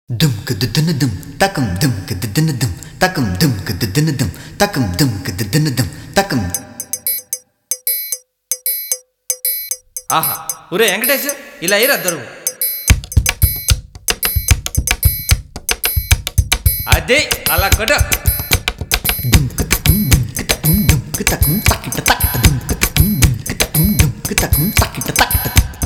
దుమ్కు దుద్దున దుమ్ తకం దుమ్కు దుద్దున దుమ్ తకం దుమ్కు దుద్దున దుమ్ తకం దుమ్కు దుద్దున దుమ్ తకం ఆహా ఒరే వెంకటేష్ ఇలా అయ్యారు అద్దరు అదే అలా కొట్ట దుమ్కు తకం దుమ్కు తకం దుమ్కు తకం తకిట తకిట దుమ్కు తకం దుమ్కు తకం దుమ్కు తకం తకిట తకిట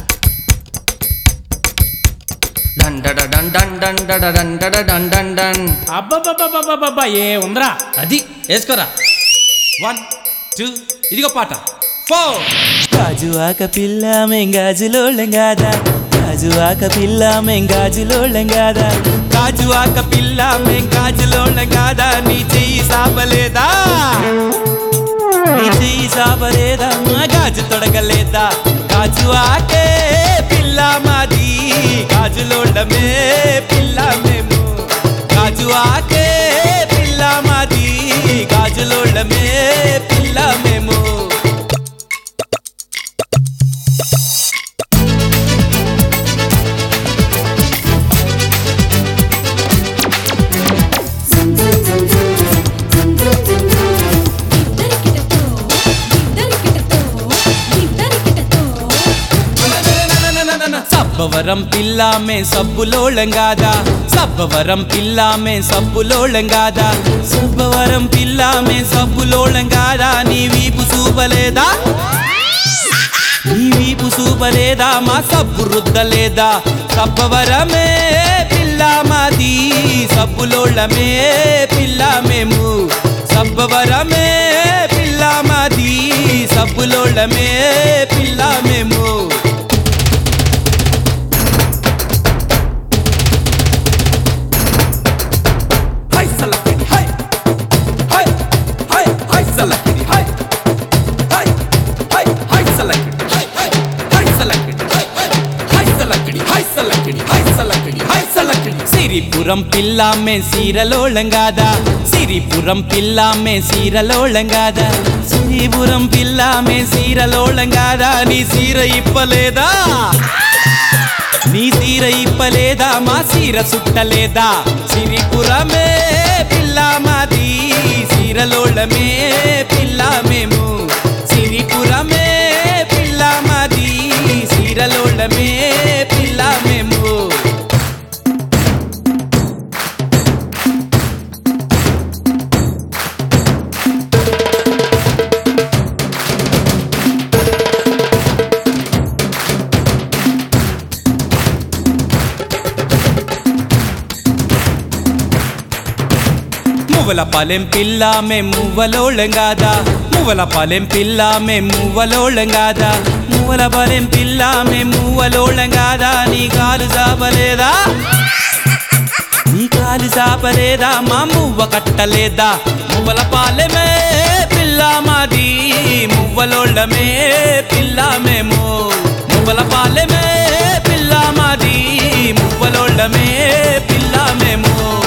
డన్ డడ డన్ డన్ డన్ డడ డన్ డడ డన్ డన్ డన్ అబ్బబ్బబ్బబ్బబ్బబ్బా ఏ ఉందరా అది వేసుకోరా వన్ టూ ఇదిగో పాట ఫోర్ గాజు ఆక పిల్ల మెంగాజులోళ్ళం కాదా గాజు ఆక పిల్ల మెంగాజులోళ్ళం కాదా గాజు ఆక పిల్ల మెంగాజులోళ్ళం కాదా నీ చెయ్యి సాపలేదా నీ చెయ్యి సాపలేదా మా గాజు తొడగలేదా గాజు ఆకే పిల్ల మాది గాజులోళ్ళమే పిల్ల మేము గాజు ఆకే పిల్ల మాది గాజులోళ్ళమే పిల్ల మేము సబ్బవరం పిల్లామే సబ్బులోళం కాదా సబ్బవరం పిల్లామే సబ్బులోళం కాదా సబ్బవరం పిల్లామే సబ్బులోళం కాదా నీ వీపు చూపలేదా నీ వీపు చూపలేదా మా సబ్బు రుద్దలేదా సబ్బవరమే పిల్ల మాది సబ్బులోళ్ళమే పిల్ల మేము సబ్బవరమే పిల్ల మాది సబ్బులోళ్ళమే పిల్ల మేము హై సలకిడి హై హై హై హై సలకిడి హై హై హై హై సలకిడి హై హై హై సలకిడి హై హై హై సలకిడి హై సలకిడి హై సలకిడి హై సలకిడి సిరిపురం పిల్లామే సీరలోళం కాదా సిరిపురం పిల్లామే సీరలోళం కాదా సిరిపురం పిల్లామే సీరలోళం కాదా నీ సీర ఇప్పలేదా నీ సీర ఇప్పలేదా మా సీర సుట్టలేదా సిరిపురమే పిల్ల మాది సీరలోళమే పిల్ల మేము సిరిపురమే పిల్ల మాది సీరలోళమే పిల్ల మేము మువ్వల పాలెం పిల్ల మే మువ్వలోళం కాదా మువ్వల పాలెం పిల్ల మే మువ్వలోళం కాదా మువ్వల పాలెం పిల్ల మే మువ్వలోళం కాదా నీ కాలు చాపలేదా నీ కాలు చాపలేదా మా మువ్వ కట్టలేదా మువ్వల పాలెమే పిల్ల మాది మువ్వలోళ్ళమే పిల్ల మేము మువ్వల పాలెమే పిల్ల మాది మువ్వలోళ్ళమే పిల్ల మేము